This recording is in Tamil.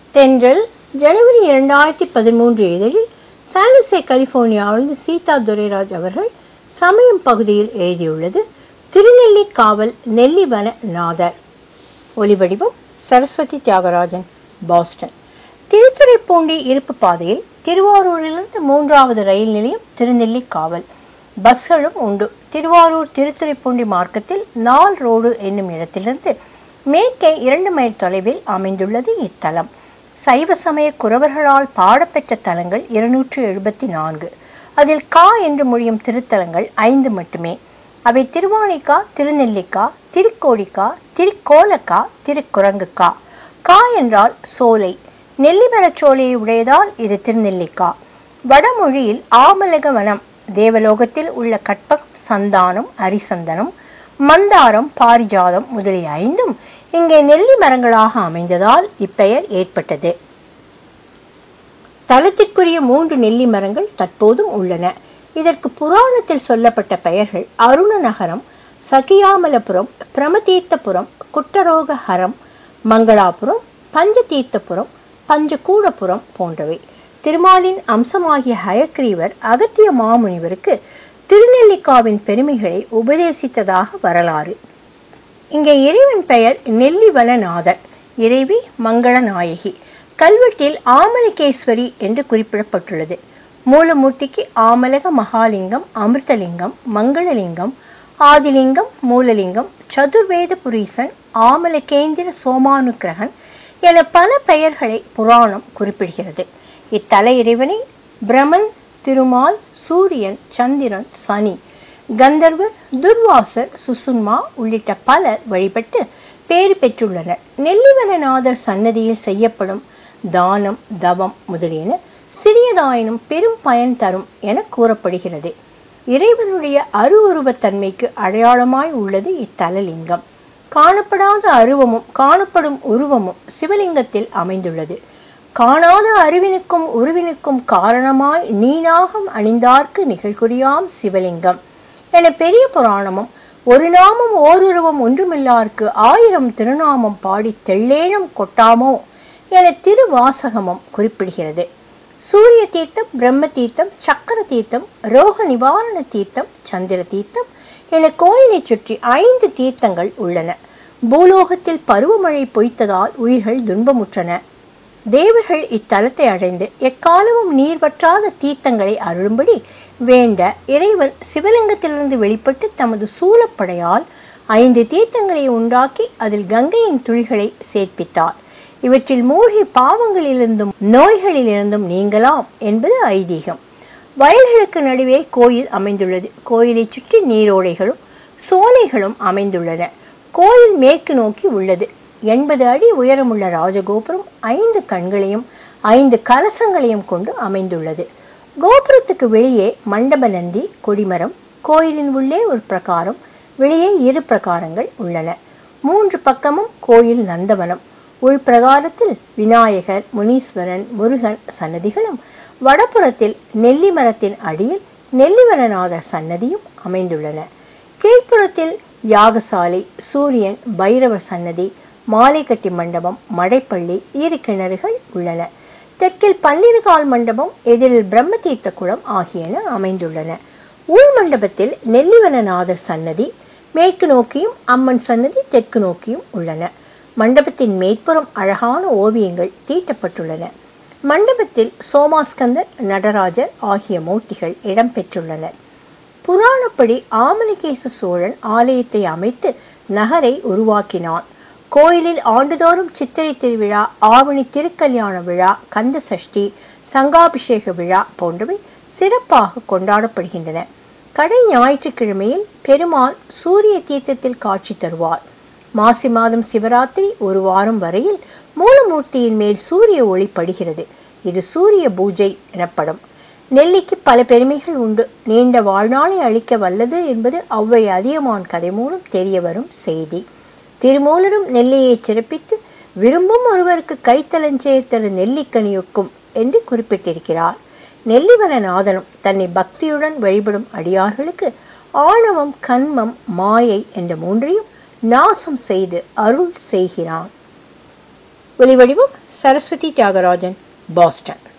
தென்றல் ஜனவரி இரண்டாயிரத்தி பதிமூன்று இதழில் சானுசே கலிபோர்னியாவிலிருந்து சீதா துரைராஜ் அவர்கள் சமயம் பகுதியில் எழுதியுள்ளது திருநெல்லிக்காவல் நெல்லிவன நாதர் ஒலிவடிவம் சரஸ்வதி தியாகராஜன் பாஸ்டன் திருத்துறைப்பூண்டி இருப்பு பாதையில் திருவாரூரிலிருந்து மூன்றாவது ரயில் நிலையம் திருநெல்லிக்காவல் பஸ்களும் உண்டு திருவாரூர் திருத்துறைப்பூண்டி மார்க்கத்தில் நால் ரோடு என்னும் இடத்திலிருந்து மேற்கே இரண்டு மைல் தொலைவில் அமைந்துள்ளது இத்தலம் சைவ சமய குறவர்களால் பாடப்பெற்ற தலங்கள் இருநூற்று எழுபத்தி நான்கு அதில் கா என்று மொழியும் திருத்தலங்கள் ஐந்து மட்டுமே அவை திருவாணிக்கா திருநெல்லிக்கா திருக்கோடிக்கா திருக்கோலக்கா திருக்குரங்குக்கா கா என்றால் சோலை நெல்லிமரச்சோலையை உடையதால் இது திருநெல்லிக்கா வடமொழியில் ஆமலக வனம் தேவலோகத்தில் உள்ள கற்பம் சந்தானம் அரிசந்தனம் மந்தாரம் பாரிஜாதம் முதலிய ஐந்தும் இங்கே நெல்லி மரங்களாக அமைந்ததால் இப்பெயர் ஏற்பட்டது தலத்திற்குரிய மூன்று நெல்லி மரங்கள் தற்போதும் உள்ளன இதற்கு புராணத்தில் சொல்லப்பட்ட பெயர்கள் அருண நகரம் சகியாமலபுரம் பிரமதீர்த்தபுரம் குட்டரோகஹரம் மங்களாபுரம் பஞ்சதீர்த்தபுரம் பஞ்சகூடபுரம் போன்றவை திருமாலின் அம்சமாகிய ஹயக்ரீவர் அகத்திய மாமுனிவருக்கு திருநெல்லிக்காவின் பெருமைகளை உபதேசித்ததாக வரலாறு இங்கே இறைவன் பெயர் நெல்லிவனநாதர் இறைவி மங்களநாயகி கல்வெட்டில் ஆமலகேஸ்வரி என்று குறிப்பிடப்பட்டுள்ளது மூலமூர்த்திக்கு ஆமலக மகாலிங்கம் அமிர்தலிங்கம் மங்களலிங்கம் ஆதிலிங்கம் மூலலிங்கம் சதுர்வேத புரீசன் ஆமலகேந்திர சோமானுக்கிரகன் என பல பெயர்களை புராணம் குறிப்பிடுகிறது இத்தல இறைவனை பிரமன் திருமால் சூரியன் சந்திரன் சனி கந்தர்வர் துர்வாசர் சுசுன்மா உள்ளிட்ட பலர் வழிபட்டு பேறு பெற்றுள்ளனர் நெல்லிவனநாதர் சன்னதியில் செய்யப்படும் தானம் தவம் முதலியன சிறியதாயினும் பெரும் பயன் தரும் என கூறப்படுகிறது இறைவனுடைய அரு உருவத்தன்மைக்கு அடையாளமாய் உள்ளது இத்தலலிங்கம் காணப்படாத அருவமும் காணப்படும் உருவமும் சிவலிங்கத்தில் அமைந்துள்ளது காணாத அறிவினுக்கும் உருவினுக்கும் காரணமாய் நீனாகம் அணிந்தார்க்கு நிகழ்குறியாம் சிவலிங்கம் என பெரிய புராணமும் ஒரு நாமம் ஓருருவம் ஒன்றுமில்லார்க்கு ஆயிரம் திருநாமம் பாடி தெள்ளேனம் கொட்டாமோ என திருவாசகமும் குறிப்பிடுகிறது சூரிய தீர்த்தம் பிரம்ம தீர்த்தம் சக்கர தீர்த்தம் ரோக நிவாரண தீர்த்தம் சந்திர தீர்த்தம் என கோயிலை சுற்றி ஐந்து தீர்த்தங்கள் உள்ளன பூலோகத்தில் பருவமழை பொய்த்ததால் உயிர்கள் துன்பமுற்றன தேவர்கள் இத்தலத்தை அடைந்து எக்காலமும் நீர் வற்றாத தீர்த்தங்களை அருளும்படி வேண்ட இறைவன் சிவலிங்கத்திலிருந்து வெளிப்பட்டு தமது சூலப்படையால் ஐந்து தீர்த்தங்களை உண்டாக்கி அதில் கங்கையின் துளிகளை சேர்ப்பித்தார் இவற்றில் மூழ்கி பாவங்களிலிருந்தும் நோய்களிலிருந்தும் நீங்கலாம் என்பது ஐதீகம் வயல்களுக்கு நடுவே கோயில் அமைந்துள்ளது கோயிலை சுற்றி நீரோடைகளும் சோலைகளும் அமைந்துள்ளன கோயில் மேற்கு நோக்கி உள்ளது எண்பது அடி உயரமுள்ள ராஜகோபுரம் ஐந்து கண்களையும் ஐந்து கலசங்களையும் கொண்டு அமைந்துள்ளது கோபுரத்துக்கு வெளியே மண்டப நந்தி கொடிமரம் கோயிலின் உள்ளே ஒரு பிரகாரம் வெளியே இரு பிரகாரங்கள் உள்ளன மூன்று பக்கமும் கோயில் நந்தவனம் உள்பிரகாரத்தில் விநாயகர் முனீஸ்வரன் முருகன் சன்னதிகளும் வடபுறத்தில் நெல்லி மரத்தின் அடியில் நெல்லிவனநாதர் சன்னதியும் அமைந்துள்ளன கீழ்ப்புறத்தில் யாகசாலை சூரியன் பைரவர் சன்னதி மாலைக்கட்டி மண்டபம் மடைப்பள்ளி இரு கிணறுகள் உள்ளன தெற்கில் பன்னிருகால் மண்டபம் எதிரில் பிரம்மதீர்த்த குளம் ஆகியன அமைந்துள்ளன உள் மண்டபத்தில் நெல்லிவனநாதர் சன்னதி மேற்கு நோக்கியும் அம்மன் சன்னதி தெற்கு நோக்கியும் உள்ளன மண்டபத்தின் மேற்புறம் அழகான ஓவியங்கள் தீட்டப்பட்டுள்ளன மண்டபத்தில் சோமாஸ்கந்தர் நடராஜர் ஆகிய மூர்த்திகள் இடம்பெற்றுள்ளனர் புராணப்படி ஆமலிகேச சோழன் ஆலயத்தை அமைத்து நகரை உருவாக்கினான் கோயிலில் ஆண்டுதோறும் சித்திரை திருவிழா ஆவணி திருக்கல்யாண விழா கந்த சஷ்டி சங்காபிஷேக விழா போன்றவை சிறப்பாக கொண்டாடப்படுகின்றன கடை ஞாயிற்றுக்கிழமையில் பெருமாள் சூரிய தீர்த்தத்தில் காட்சி தருவார் மாசி மாதம் சிவராத்திரி ஒரு வாரம் வரையில் மூலமூர்த்தியின் மேல் சூரிய ஒளி படுகிறது இது சூரிய பூஜை எனப்படும் நெல்லிக்கு பல பெருமைகள் உண்டு நீண்ட வாழ்நாளை அளிக்க வல்லது என்பது ஔவை அதியமான் கதை மூலம் தெரிய வரும் செய்தி திருமூலரும் நெல்லியை சிறப்பித்து விரும்பும் ஒருவருக்கு கைத்தலஞ்சேர்த்தரு நெல்லிக்கனியொக்கும் என்று குறிப்பிட்டிருக்கிறார் நெல்லிவனநாதனும் தன்னை பக்தியுடன் வழிபடும் அடியார்களுக்கு ஆணவம் கண்மம் மாயை என்ற மூன்றையும் நாசம் செய்து அருள் செய்கிறான் ஒலிவடிவம் சரஸ்வதி தியாகராஜன் பாஸ்டன்